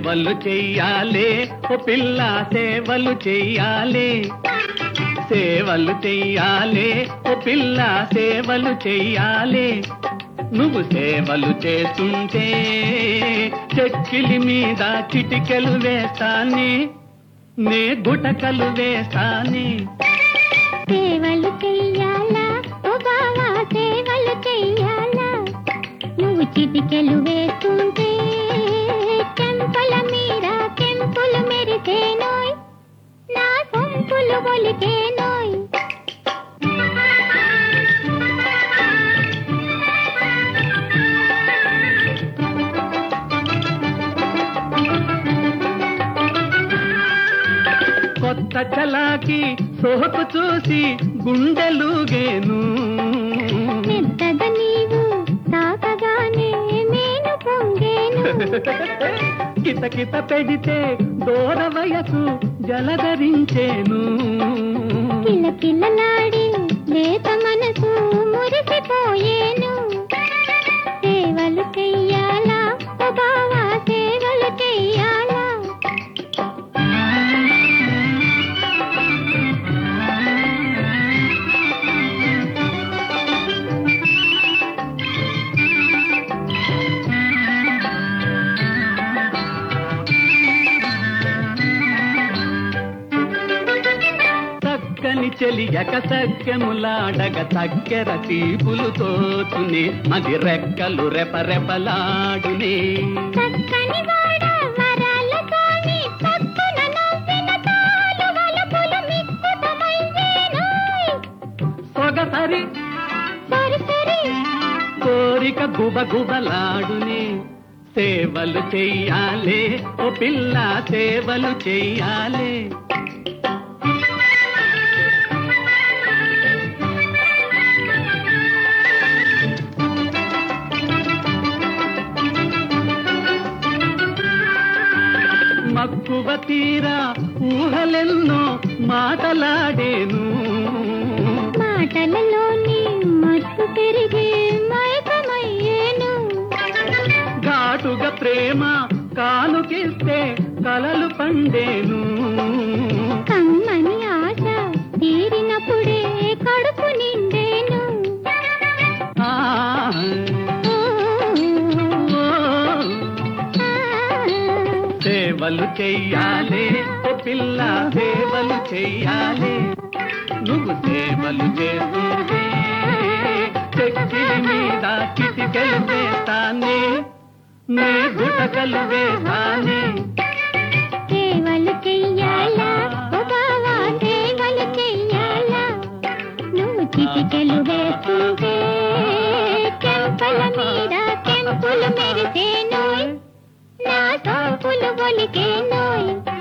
సేవలు చెయ్యాలే ఓ పిల్ల సేవలు చెయ్యాలే సేవలు చెయ్యాలే ఓ పిల్ల సేవలు చెయ్యాలే నువ్వు సేవలు చేస్తుంటే చెక్కిలి మీద చిటికెలు వేస్తానే నే గుటకలు వేస్తానే సేవలు చెయ్యాలా ఓ బావా సేవలు చెయ్యాలా నువ్వు చిటికెలు వేస్తుంటే చెంపల మీద కెంపులు మెరిసేనోయ్ నా సొంపులు ఒలికేనోయ్ కొత్త చలాకి సోకు చూసి గుండెలుగేను మెత్తగా నీవు తాకగానే మేను పొంగేను కిత కిత పెడితే దూర వయసు జలధరించేను కిలకిలలాడి లేత మనసు మురిసిపోయేను సేవలు చెయ్యాలా ఓ బావా సేవలు చెయ్యాలా చక్కని చెలియక సఖ్యములాడగ చక్కెర తీపులు తోచునే మది రెక్కలు రెపరెపలాడునే చక్కని వాడ వరాలతోని పక్కన నవ్విన తాలు వలపులు మిక్కుతమయ్యేనోయ్. సొగసరి సరి సరి కోరిక గుబగుబలాడునే సేవలు చెయ్యాలే ఓ పిల్ల సేవలు చెయ్యాలే మక్కువ తీరా ఊహలెన్నో మాటలాడేను మాటలలోని మత్తు పెరిగి మైకమయ్యేను ఘాటుగా ప్రేమ కానుకిస్తే కలలు పండేను కమ్మని ఆశ తీరినప్పుడే కడుపు నిండేను ఆ, ఓ, ఓ, ఆ. సేవలు చెయ్యాలే ఓ పిల్ల సేవలు చెయ్యాలే నువ్వు సేవలు చేస్తుంటే చెక్కిలి మీద చిటికెలు వేస్తానే నే గుటకలు వేస్తానే సేవలు చెయ్యాలా ఓ బావా సేవలు చెయ్యాలా నువ్వు చిటికెలు వేస్తుంటే చెంపల మీద కెంపులు మెరిసేనోయ్ నా సోపులు ఒలికేనోయ్